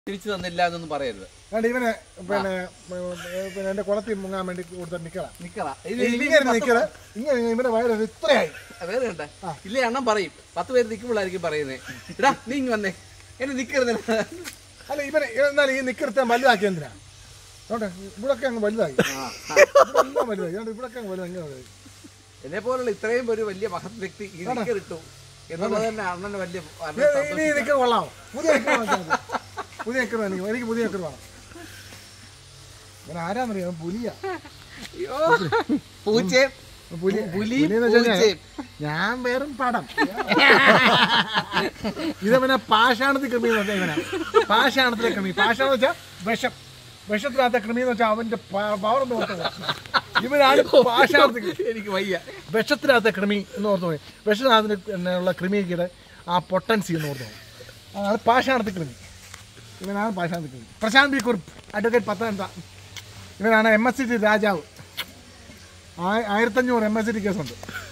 തിരിച്ചു തന്നില്ല എന്നൊന്നും പറയരുത് അതുകൊണ്ട് ഇവനെ പിന്നെ ഏ, പിന്നെ എന്റെ കുളത്തിൽ മുങ്ങാൻ വേണ്ടി കൊടുത്ത നിക്കറ നിക്കറ ഇങ്ങനെ നിക്കറ് ഇങ്ങനെ ഇവന്റെ വയറ് ഇത്രയായി വേറെ കണ്ട ഇല്ലേ അണ്ണൻ പറയും പത്ത് പേര് നിൽക്കുമ്പോഴായിരിക്കും പറയുന്നേ ഇടാ നീ ഇങ്ങ് വന്നേ എന്നെ നിക്കരുത് അല്ല ഇവനെ എന്നാലും ഈ നിക്കറത്തെ വലുതാക്കി എന്തിനാ അതുകൊണ്ട് ഇവിടൊക്കെ അങ്ങ് വലുതായി ഇവിടെ എല്ലാം വലുതായി അതുകൊണ്ട് ഇവിടൊക്കെ അങ്ങ് വലുതായി ഇങ്ങനെ വലുതായി എന്നെ പോലുള്ള ഇത്രയും ഒരു വലിയ മഹത് വ്യക്തി ഈ നിക്കറിട്ടു എന്നുള്ളത് തന്നെ അണ്ണന് വലിയ വളരെ ഏ, ഇനി ഈ നിക്കർ കൊള്ളാമോ പുതിയ നിക്കർ വാങ്ങിച്ചാൽ മതി. പുതിയ നിക്കർ എനിക്ക് എനിക്ക് പുതിയ നിക്കർ വേണം ഇവൻ ആരാന്നറിയാം പുലിയാ അയ്യോ പൂച്ചയും പുലി പുലിയും പുലിയെന്ന് വെച്ച് കഴിഞ്ഞാൽ പൂച്ചയും ഞാൻ വേറും പടം ഇതവനെ പാഷാണത്തിൽ കൃമി എന്ന് വെച്ചാൽ ഇവനാ പാഷാണത്തിലെ കൃമി പാഷാണം എന്ന് വെച്ചാൽ വിഷം വിഷത്തിനകത്തെ കൃമി എന്ന് വെച്ചാൽ അവന്റെ പവർ എന്ന് ഓർത്തത് ഇവനാണ് പാഷാണത്തിൽ എനിക്ക് വയ്യ വിഷത്തിനകത്തെ കൃമി എന്ന് ഓർത്ത് പോയി വിഷത്തിനകത്ത് ഉള്ള കൃമിയുടെ ആ പൊട്ടൻസി എന്ന് ഓർത്ത് പോയി അതാണ് പാഷാണത്തിൽ കൃമി ഇവനാണ് പാഷാണത്തിൽ കൃമി പ്രശാന്ത് ബി കുറുപ്പ് അഡ്വക്കേറ്റ് പത്തനംതിട്ട ഇവനാണ് എം എസ് സി ടി രാജാവ് ആയിരത്തഞ്ഞൂറ് എം എസ് സി ടി കേസുണ്ട്